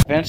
friends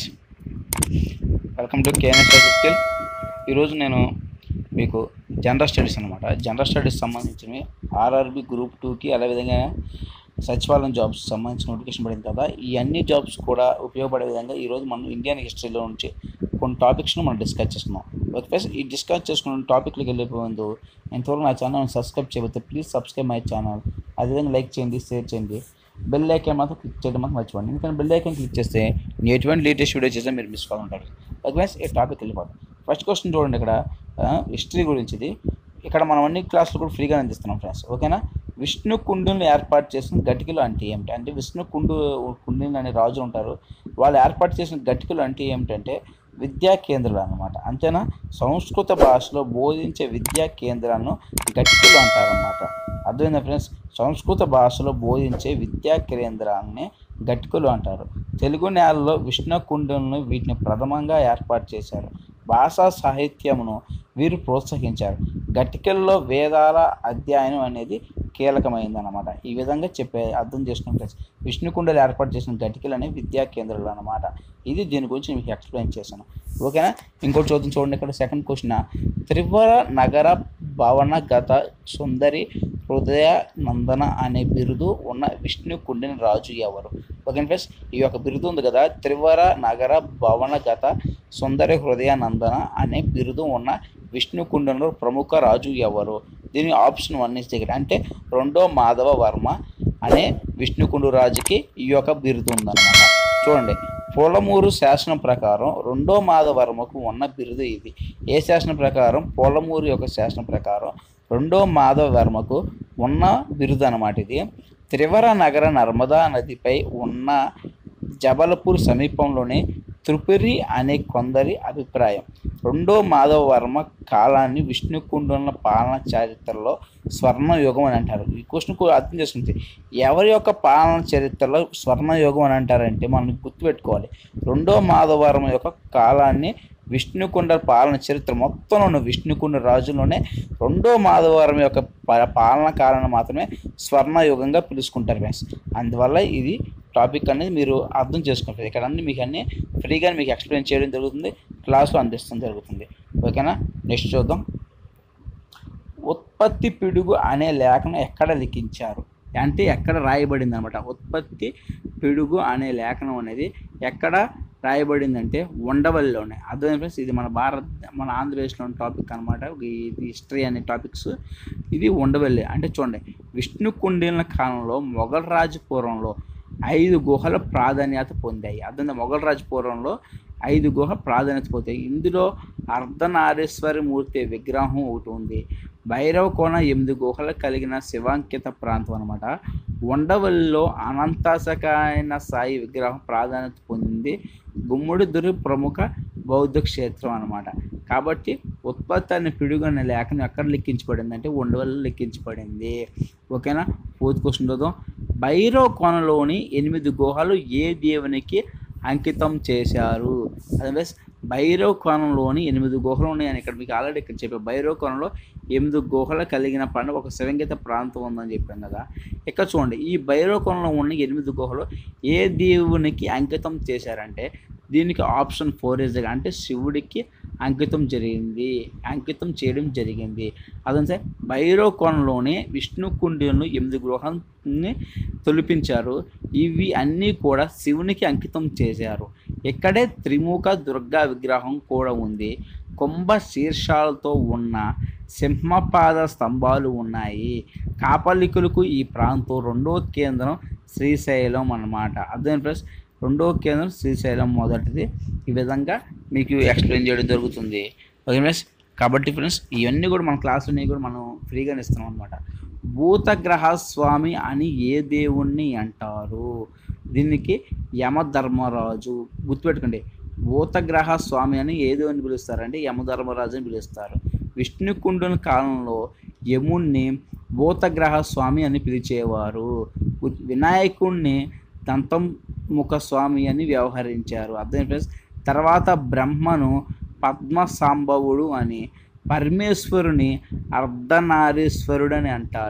welcome to KNS skill ఈరోజు నేను మీకు జనరల్ స్టడీస్ అనమాట జనరల్ స్టడీస్ సంబంధించినవి ఆర్ఆర్బి గ్రూప్ టూకి అదేవిధంగా సచివాలయం జాబ్స్ సంబంధించిన నోటిఫికేషన్ పడింది కదా ఈ అన్ని జాబ్స్ కూడా ఉపయోగపడే విధంగా ఈరోజు మనం ఇండియన్ హిస్టరీలో నుంచి కొన్ని టాపిక్స్ను మనం డిస్కస్ చేస్తున్నాం ఓకే ఫ్రెండ్స్ ఈ డిస్కస్ చేసుకున్న టాపిక్లకు వెళ్ళే ముందు ఎంతవరకు నా ఛానల్ సబ్స్క్రైబ్ చేయబోతే ప్లీజ్ సబ్స్క్రైబ్ మై ఛానల్ అదేవిధంగా లైక్ చేయండి షేర్ చేయండి బెల్ ఐకాన్ మాత్రం క్లిక్ చేయడం మాత్రం మర్చిపోండి ఎందుకంటే బెల్ ఐకాన్ క్లిక్ చేస్తే నేను ఎటువంటి లేటెస్ట్ వీడియో చేసినా మీరు మిస్ కావాలంటారు ఓకే ఈ టాపిక్ వెళ్ళిపోతాం ఫస్ట్ క్వశ్చన్ చూడండి ఇక్కడ హిస్టరీ గురించి ఇది ఇక్కడ మనం అన్ని క్లాసులు కూడా ఫ్రీగా అందిస్తున్నాం ఫ్రెండ్స్ ఓకేనా విష్ణు కుండుని ఏర్పాటు చేసిన గట్టికలు అంటే ఏమిటి అంటే విష్ణు కుండు కుండిని అనే రాజులు ఉంటారు వాళ్ళు ఏర్పాటు చేసిన గట్టికలు అంటే ఏమిటంటే విద్యా కేంద్రాలు అన్నమాట అంతేనా సంస్కృత భాషలో బోధించే విద్యా కేంద్రాలను గట్టికలు అంటారన్నమాట అర్థమైందా ఫ్రెండ్స్ సంస్కృత భాషలో బోధించే విద్యా కేంద్రాన్ని గట్టికలు అంటారు తెలుగు నేలలో విష్ణు కుండులను వీటిని ప్రథమంగా ఏర్పాటు చేశారు భాషా సాహిత్యమును వీరు ప్రోత్సహించారు గట్టికల్లో వేదాల అధ్యయనం అనేది కీలకమైందన్నమాట ఈ విధంగా చెప్పే అర్థం చేసుకుంటే విష్ణుకుండలు ఏర్పాటు చేసిన గట్టికలు అనేవి విద్యా కేంద్రాలు అన్నమాట ఇది దీని గురించి మీకు ఎక్స్ప్లెయిన్ చేశాను ఓకేనా ఇంకోటి చూద్దాం చూడండి ఇక్కడ సెకండ్ క్వశ్చన్ త్రిపుర నగర భవన గత సుందరి హృదయ నందన అనే బిరుదు ఉన్న విష్ణు కుండిన రాజు ఎవరు ఓకే ఫ్రెండ్స్ ఈ యొక్క బిరుదు ఉంది కదా త్రివర నగర భవన గత సుందరి హృదయ నందన అనే బిరుదు ఉన్న విష్ణు కుండంలో ప్రముఖ రాజు ఎవరు దీని ఆప్షన్ వన్ ఇస్ దగ్గర అంటే రెండో మాధవ వర్మ అనే విష్ణుకుండు రాజుకి ఈ యొక్క బిరుదు ఉందన్నమాట చూడండి పోలమూరు శాసనం ప్రకారం రెండో మాధవర్మకు ఉన్న బిరుదు ఇది ఏ శాసనం ప్రకారం పోలమూరు యొక్క శాసనం ప్రకారం రెండో మాధవర్మకు ఉన్న బిరుదు అన్నమాట ఇది త్రివర నగర నర్మదా నదిపై ఉన్న జబల్పూర్ సమీపంలోనే త్రిపురి అనే కొందరి అభిప్రాయం రెండో మాధవ వర్మ కాలాన్ని విష్ణుకుండుల పాలన చరిత్రలో స్వర్ణ యుగం అని అంటారు ఈ క్వశ్చన్ అర్థం చేసుకుంటే ఎవరి యొక్క పాలన చరిత్రలో స్వర్ణ యుగం అని అంటారంటే మనం గుర్తుపెట్టుకోవాలి రెండో మాధవ వర్మ యొక్క కాలాన్ని విష్ణుకుండ పాలన చరిత్ర మొత్తంలో ఉన్న విష్ణుకుండ రాజులోనే రెండో మాధవరం యొక్క ప- పాలన కాలం మాత్రమే స్వర్ణయుగంగా పిలుచుకుంటారు ఫ్రెండ్స్ అందువల్ల ఇది టాపిక్ అనేది మీరు అర్థం చేసుకుంటారు ఇక్కడ అన్ని మీకు అన్ని ఫ్రీగా మీకు ఎక్స్ప్లెయిన్ చేయడం జరుగుతుంది క్లాస్లో అందిస్తాం జరుగుతుంది ఓకేనా నెక్స్ట్ చూద్దాం ఉత్పత్తి పిడుగు అనే లేఖను ఎక్కడ లిఖించారు అంటే ఎక్కడ రాయబడింది అనమాట ఉత్పత్తి పిడుగు అనే లేఖనం అనేది ఎక్కడ రాయబడిందంటే ఉండవల్లిలోనే అర్థమైంది ఫ్రెండ్స్ ఇది మన భారత్ మన ఆంధ్రప్రదేశ్లోని టాపిక్ అనమాట ఇది హిస్టరీ అనే టాపిక్స్ ఇది ఉండవల్లి అంటే చూడండి విష్ణు కుండీల కాలంలో మొఘల్ రాజపురంలో ఐదు గుహలు ప్రాధాన్యత పొందాయి అర్థం మొఘల్ రాజపురంలో ఐదు గుహ ప్రాధాన్యత పొందాయి ఇందులో అర్ధనారీశ్వరి మూర్తి విగ్రహం ఒకటి ఉంది భైరవ కోణ ఎనిమిది గుహలు కలిగిన శివాంకిత ప్రాంతం అనమాట ఉండవల్లిలో అనంతాసకాయన సాయి విగ్రహం ప్రాధాన్యత పొందింది గుమ్మడిదురి ప్రముఖ బౌద్ధ క్షేత్రం అనమాట కాబట్టి ఉత్పత్తి అనే పిడుగు అనే లేఖనం ఎక్కడ లెక్కించబడింది అంటే ఉండవల్లి లెక్కించబడింది ఓకేనా ఫోర్త్ క్వశ్చన్ చూద్దాం భైరవ కోణలోని ఎనిమిది గుహలు ఏ దేవునికి అంకితం చేశారు అదే భైరవ కోణంలోని ఎనిమిది గుహలు ఉన్నాయని ఇక్కడ మీకు ఆల్రెడీ ఇక్కడ చెప్పాను భైరవ కోణంలో ఎనిమిది గుహలు కలిగిన పండుగ ఒక శివంగిత ప్రాంతం ఉందని చెప్పాం కదా ఇక్కడ చూడండి ఈ భైరవ కోణంలో ఉన్న ఎనిమిది గుహలు ఏ దేవునికి అంకితం చేశారంటే దీనికి ఆప్షన్ ఫోర్ ఇస్ అంటే శివుడికి అంకితం జరిగింది అంకితం చేయడం జరిగింది అదంటే భైరవ కోణంలోనే విష్ణు కుండీలను ఎనిమిది గృహాన్ని తొలిపించారు ఇవి అన్నీ కూడా శివునికి అంకితం చేశారు ఇక్కడే త్రిముఖ దుర్గా విగ్రహం కూడా ఉంది కుంభ శీర్షాలతో ఉన్న సింహపాద స్తంభాలు ఉన్నాయి కాపలికులకు ఈ ప్రాంతం రెండో కేంద్రం శ్రీశైలం అన్నమాట అర్థం ప్లస్ రెండో కేంద్రం శ్రీశైలం మొదటిది ఈ విధంగా మీకు ఎక్స్ప్లెయిన్ చేయడం జరుగుతుంది ఓకే ఫ్రెండ్స్ కాబట్టి ఫ్రెండ్స్ ఇవన్నీ కూడా మన క్లాసులు కూడా మనం ఫ్రీగానే ఇస్తున్నాం అనమాట భూతగ్రహ స్వామి అని ఏ దేవుణ్ణి అంటారు దీనికి యమధర్మరాజు గుర్తుపెట్టుకోండి భూతగ్రహ స్వామి అని ఏ దేవుని పిలుస్తారంటే యమధర్మరాజు అని పిలుస్తారు విష్ణుకుండుని కాలంలో యముణ్ణి భూతగ్రహ స్వామి అని పిలిచేవారు గు- వినాయకుణ్ణి దంతం ముఖ స్వామి అని వ్యవహరించారు అర్థం ఫ్రెండ్స్ తర్వాత బ్రహ్మను పద్మసాంబవుడు అని పరమేశ్వరుని అర్ధనారీశ్వరుడు అని అంటారు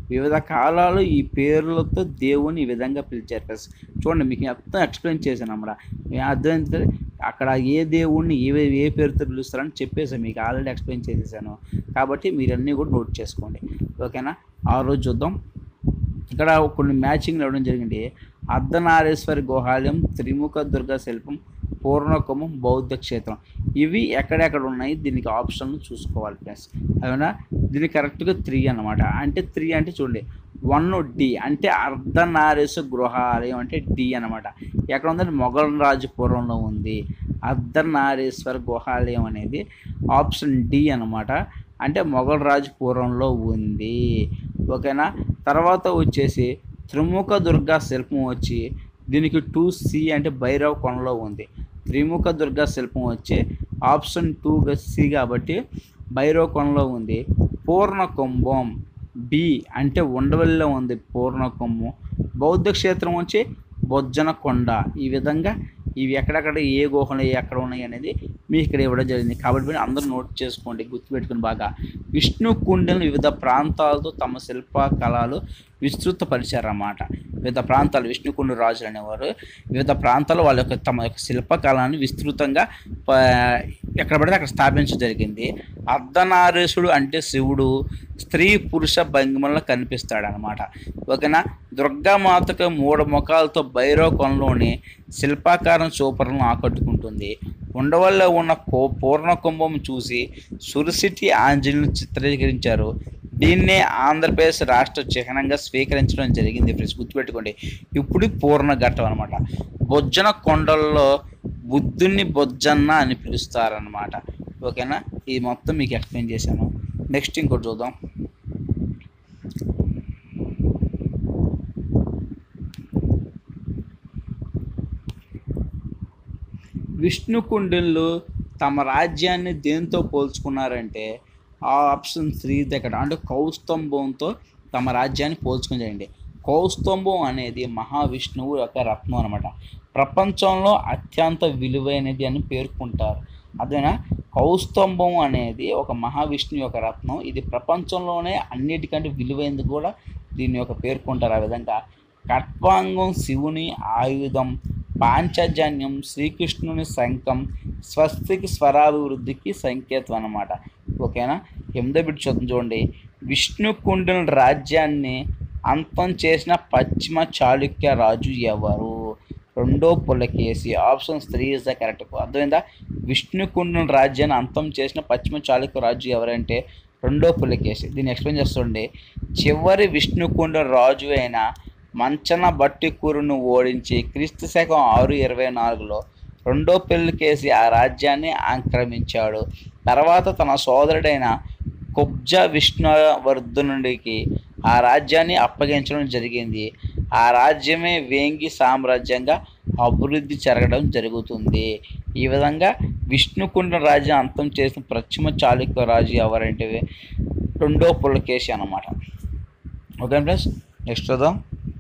వివిధ కాలాలు ఈ పేర్లతో దేవుని ఈ విధంగా పిలిచారు ఫ్రెండ్స్ చూడండి మీకు మొత్తం ఎక్స్ప్లెయిన్ చేశాను అన్నమాట మీ అర్థమైంది అక్కడ ఏ దేవుణ్ణి ఏ ఏ పేరుతో పిలుస్తారని చెప్పేసాను మీకు ఆల్రెడీ ఎక్స్ప్లెయిన్ చేసేసాను కాబట్టి మీరు అన్నీ కూడా నోట్ చేసుకోండి ఓకేనా ఆ రోజు చూద్దాం ఇక్కడ కొన్ని మ్యాచింగ్ ఇవ్వడం జరిగింది అర్ధనారేశ్వరి గుహాలయం త్రిముఖ దుర్గా శిల్పం పూర్ణకుమం బౌద్ధ క్షేత్రం ఇవి ఎక్కడెక్కడ ఉన్నాయి దీనికి ఆప్షన్లు చూసుకోవాలి ఫ్రెండ్స్ అవునా దీనికి కరెక్ట్గా త్రీ అన్నమాట అంటే త్రీ అంటే చూడండి వన్ డి అంటే అర్ధనారేశ్వర గృహాలయం అంటే డి అన్నమాట ఎక్కడ ఉందంటే మొఘల్ రాజపురంలో ఉంది అర్ధనారేశ్వర గుహాలయం అనేది ఆప్షన్ డి అన్నమాట అంటే మొఘల్ రాజపురంలో ఉంది ఓకేనా తర్వాత వచ్చేసి త్రిముఖ దుర్గా శిల్పం వచ్చి దీనికి టూ సి అంటే భైరవ్ కొనలో ఉంది త్రిముఖ దుర్గా శిల్పం వచ్చి ఆప్షన్ టూ సి కాబట్టి భైరవ్ కొనలో ఉంది పూర్ణ కుంభం బి అంటే ఉండవల్లిలో ఉంది పూర్ణ కుంభం బౌద్ధ క్షేత్రం వచ్చి బొజ్జన కొండ ఈ విధంగా ఇవి ఎక్కడెక్కడ ఏ గుహలు ఎక్కడ ఉన్నాయి అనేది మీకు ఇక్కడ ఇవ్వడం జరిగింది కాబట్టి మీరు అందరూ నోట్ చేసుకోండి గుర్తుపెట్టుకుని బాగా విష్ణు కుండలు వివిధ ప్రాంతాలతో తమ శిల్ప కళలు విస్తృతపరిచారన్నమాట వివిధ ప్రాంతాలు విష్ణుకుండు రాజులు అనేవారు వివిధ ప్రాంతాల్లో వాళ్ళ యొక్క తమ యొక్క శిల్పకళను విస్తృతంగా ప- ఎక్కడ పడితే అక్కడ స్థాపించడం జరిగింది అర్ధనారీసుడు అంటే శివుడు స్త్రీ పురుష భంగిమల్లో కనిపిస్తాడు అనమాట ఓకేనా దుర్గామాతకు మూడు ముఖాలతో భైరవ కొనలోని శిల్పాకారం చూపరలను ఆకట్టుకుంటుంది ఉండవల్లో ఉన్న కో పూర్ణ కుంభం చూసి సురసిటి ఆంజలిని చిత్రీకరించారు దీన్నే ఆంధ్రప్రదేశ్ రాష్ట్ర చిహ్నంగా స్వీకరించడం జరిగింది ఫ్రెండ్స్ గుర్తుపెట్టుకోండి ఇప్పుడు పూర్ణ ఘట్టం అనమాట బొజ్జన కొండల్లో బుద్ధుని బొజ్జన్న అని పిలుస్తారనమాట ఓకేనా ఇది మొత్తం మీకు ఎక్స్ప్లెయిన్ చేశాను నెక్స్ట్ ఇంకోటి చూద్దాం విష్ణుకుండిళ్ళు తమ రాజ్యాన్ని దేంతో పోల్చుకున్నారంటే ఆ ఆప్షన్ త్రీ దగ్గర అంటే కౌస్తంభంతో తమ రాజ్యాన్ని పోల్చుకుని చేయండి కౌస్తంభం అనేది మహావిష్ణువు యొక్క రత్నం అనమాట ప్రపంచంలో అత్యంత విలువైనది అని పేర్కొంటారు అదేనా కౌస్తంభం అనేది ఒక మహావిష్ణువు యొక్క రత్నం ఇది ప్రపంచంలోనే అన్నిటికంటే విలువైనది కూడా దీని యొక్క పేర్కొంటారు ఆ విధంగా కట్వాంగం శివుని ఆయుధం పాంచజన్యం శ్రీకృష్ణుని శంఖం స్వస్తికి స్వరాభివృద్ధికి సంకేతం అన్నమాట ఓకేనా ఎనిమిదో బిడ్డ చూద్దాం చూడండి విష్ణుకుండిన రాజ్యాన్ని అంతం చేసిన పశ్చిమ చాళుక్య రాజు ఎవరు రెండో Pulakeshi option three is the correct అర్థమైందా విష్ణుకుండిన రాజ్యాన్ని అంతం చేసిన పశ్చిమ చాళుక్య రాజు ఎవరంటే రెండో పులకేసి దీన్ని ఎక్స్ప్లెయిన్ చేస్తుండే చివరి విష్ణుకుండ రాజు అయిన మంచన బట్టికూరును ఓడించి క్రీస్తు శకం ఆరు ఇరవై నాలుగులో రెండో పెళ్లికేసి ఆ రాజ్యాన్ని ఆక్రమించాడు తర్వాత తన సోదరుడైన కుబ్జ విష్ణువర్ధనుడికి ఆ రాజ్యాన్ని అప్పగించడం జరిగింది ఆ రాజ్యమే వేంగి సామ్రాజ్యంగా అభివృద్ధి జరగడం జరుగుతుంది ఈ విధంగా విష్ణుకుండ రాజ్యం అంతం చేసిన పశ్చిమ చాళుక్య రాజు ఎవరంటే రెండో పులకేశి అన్నమాట ఓకే ఫ్రెండ్స్ నెక్స్ట్ చూద్దాం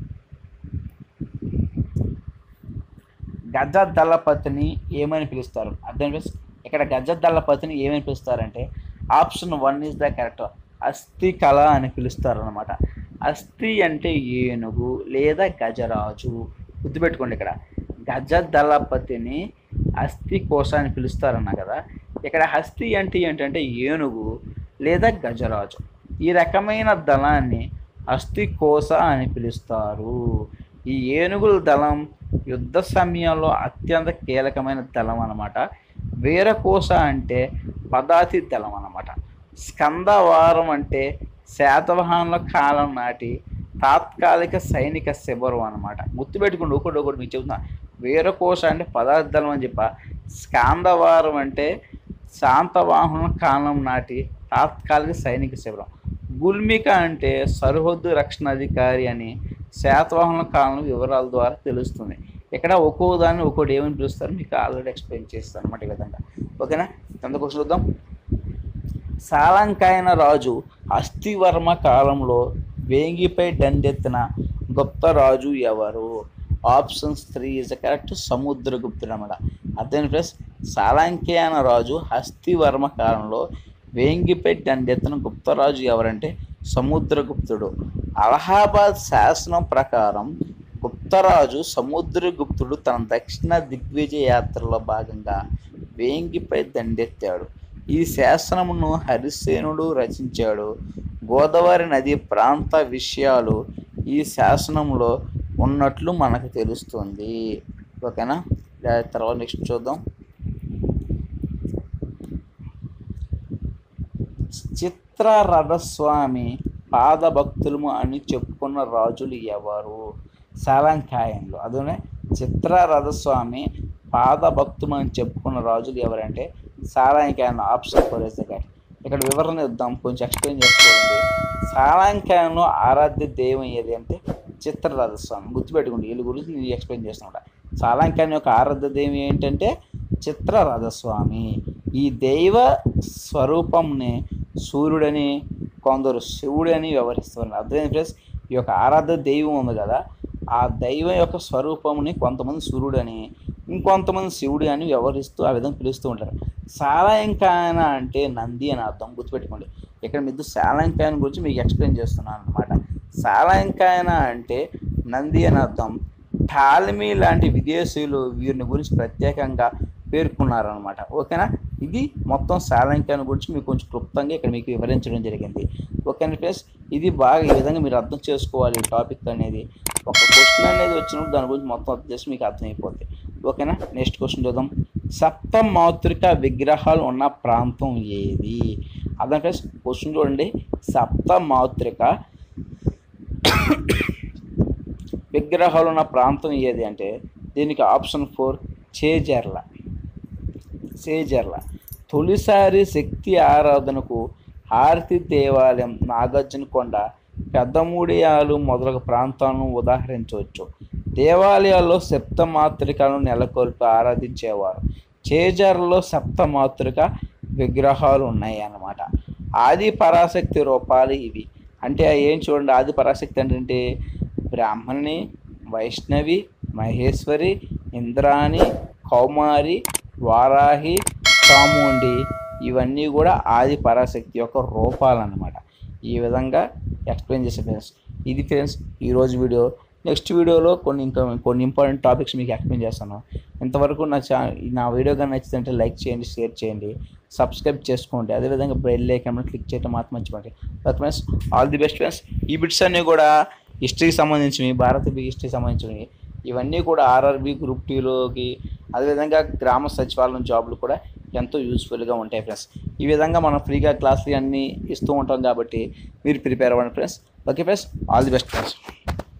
గజ దళపతిని ఏమని పిలుస్తారు అర్థం ఫ్రెండ్స్ ఇక్కడ గజ దళపతిని ఏమని పిలుస్తారంటే option one is the correct అస్థి కళ అని పిలుస్తారు అనమాట అస్థి అంటే ఏనుగు లేదా గజరాజు గుర్తుపెట్టుకోండి ఇక్కడ గజ దళపతిని అస్థి కోశ అని పిలుస్తారన్న కదా ఇక్కడ హస్తి అంటే ఏంటంటే ఏనుగు లేదా గజరాజు ఈ రకమైన దళాన్ని అస్థి కోశ అని పిలుస్తారు ఈ ఏనుగుల దళం యుద్ధ సమయంలో అత్యంత కీలకమైన దళం అన్నమాట వీరకోశ అంటే పదాతి దళం అన్నమాట స్కందవారం అంటే శాతవాహనుల కాలం నాటి తాత్కాలిక సైనిక శిబిరం అనమాట గుర్తుపెట్టుకోండి ఒకటి ఒకటి మీకు చెబుతున్నా వీరకోశ అంటే పదార్థ దళం అని చెప్ప స్కాందవారం అంటే శాంతవాహనుల కాలం నాటి తాత్కాలిక సైనిక శిబిరం గుల్మిక అంటే సరిహద్దు రక్షణ అధికారి అని శాతవాహనుల కాలం వివరాల ద్వారా తెలుస్తుంది ఇక్కడ ఒక్కో దాన్ని ఒక్కోటి ఏమని పిలుస్తారు మీకు ఆల్రెడీ ఎక్స్ప్లెయిన్ చేస్తాను అనమాట ఈ విధంగా ఓకేనా ఎంత క్వశ్చన్ చూద్దాం సాలంకాయన రాజు అస్థివర్మ కాలంలో వేంగిపై దండెత్తిన గుప్త రాజు ఎవరు ఆప్షన్స్ త్రీ ఇస్ కరెక్ట్ సముద్రగుప్తుడు అనమాట అర్థం ప్లస్ సాలంకాయన రాజు హస్తివర్మ కాలంలో వేంగిపై దండెత్తిన గుప్తరాజు ఎవరంటే సముద్రగుప్తుడు అలహాబాద్ శాసనం ప్రకారం గుప్తరాజు సముద్రగుప్తుడు తన దక్షిణ దిగ్విజయ యాత్రలో భాగంగా వేంగిపై దండెత్తాడు ఈ శాసనమును హరిసేనుడు రచించాడు గోదావరి నది ప్రాంత విషయాలు ఈ శాసనంలో ఉన్నట్లు మనకు తెలుస్తుంది ఓకేనా దా- తర్వాత నెక్స్ట్ చూద్దాం చిత్రరథస్వామి పాదభక్తులము అని చెప్పుకున్న రాజులు ఎవరు సాలంకాయంలో అదే చిత్రరథస్వామి పాదభక్తులు అని చెప్పుకున్న రాజులు ఎవరంటే Salankayan option four is the ఇక్కడ వివరణ ఇద్దాం కొంచెం ఎక్స్ప్లెయిన్ చేసుకోండి సాలాంకాయంలో ఆరాధ్య దైవం ఏది అంటే చిత్రరథస్వామి గుర్తుపెట్టుకోండి వీళ్ళ గురించి నేను ఎక్స్ప్లెయిన్ చేస్తున్నా సాలాంకాయన్ యొక్క ఆరాధ్య దైవం ఏంటంటే చిత్రరథస్వామి ఈ దైవ స్వరూపంని సూర్యుడని కొందరు శివుడని వ్యవహరిస్తున్నారు అర్థమైంది ఫ్రెండ్స్ ఈ యొక్క ఆరాధ్య దైవం ఉంది కదా ఆ దైవం యొక్క స్వరూపంని కొంతమంది సూర్యుడని ఇంకొంతమంది శివుడు అని వ్యవహరిస్తూ ఆ విధంగా పిలుస్తూ ఉంటారు సాలాంకాయన అంటే నంది అని అర్థం గుర్తుపెట్టుకోండి ఇక్కడ మీకు సాలాంకాయన గురించి మీకు ఎక్స్ప్లెయిన్ చేస్తున్నాను అనమాట సాలాంకాయన అంటే నంది అని అర్థం టాలమీ లాంటి విదేశీయులు వీరిని గురించి ప్రత్యేకంగా పేర్కొన్నారనమాట ఓకేనా ఇది మొత్తం సాలంకాయన గురించి మీకు కొంచెం క్లుప్తంగా ఇక్కడ మీకు వివరించడం జరిగింది ఓకేనా ఫ్రెండ్స్ ఇది బాగా ఈ విధంగా మీరు అర్థం చేసుకోవాలి ఈ టాపిక్ అనేది ఒక క్వశ్చన్ అనేది వచ్చినప్పుడు దాని గురించి మొత్తం అర్థం చేసి మీకు అర్థమైపోతుంది ఓకేనా నెక్స్ట్ క్వశ్చన్ చూద్దాం సప్త మాతృక విగ్రహాలు ఉన్న ప్రాంతం ఏది అర్థం ఫ్రెండ్స్ క్వశ్చన్ చూడండి సప్త మాతృక విగ్రహాలు ఉన్న ప్రాంతం ఏది అంటే దీనికి ఆప్షన్ ఫోర్ చేజర్ల చేజర్ల తొలిసారి శక్తి ఆరాధనకు హారతి దేవాలయం నాగార్జునకొండ పెద్దమూడియాలు మొదలగు ప్రాంతాలను ఉదాహరించవచ్చు దేవాలయాల్లో సప్తమాతృకలను నెలకొల్పి ఆరాధించేవారు చేజర్లో సప్తమాతృక విగ్రహాలు ఉన్నాయి అన్నమాట ఆది పరాశక్తి రూపాలు ఇవి అంటే ఏం చూడండి ఆది పరాశక్తి అంటే బ్రాహ్మణి వైష్ణవి మహేశ్వరి ఇంద్రాణి కౌమారి వారాహి చాముండి ఇవన్నీ కూడా ఆది పరాశక్తి యొక్క రూపాలు అన్నమాట ఈ విధంగా ఎక్స్ప్లెయిన్ చేసే ఫ్రెండ్స్ ఇది ఫ్రెండ్స్ ఈరోజు వీడియో నెక్స్ట్ వీడియోలో కొన్ని ఇంకా కొన్ని ఇంపార్టెంట్ టాపిక్స్ మీకు ఎక్స్ప్లెయిన్ చేస్తాను ఇంతవరకు నా ఛా నా వీడియో కానీ నచ్చితే లైక్ చేయండి షేర్ చేయండి సబ్స్క్రైబ్ చేసుకోండి అదేవిధంగా బెల్ ఐకాన్ క్లిక్ చేయడం మాత్రం మర్చిపోండి okay friends all the best friends ఈ బిట్స్ అన్నీ కూడా హిస్టరీకి సంబంధించినవి భారతీయ హిస్టరీకి సంబంధించినవి ఇవన్నీ కూడా ఆర్ఆర్బి గ్రూప్ టూలోకి అదేవిధంగా గ్రామ సచివాలయం జాబ్లు కూడా ఎంతో యూస్ఫుల్గా ఉంటాయి ఫ్రెండ్స్ ఈ విధంగా మనం ఫ్రీగా క్లాసులు అన్నీ ఇస్తూ ఉంటాం కాబట్టి మీరు ప్రిపేర్ అవ్వండి friends okay friends all the best friends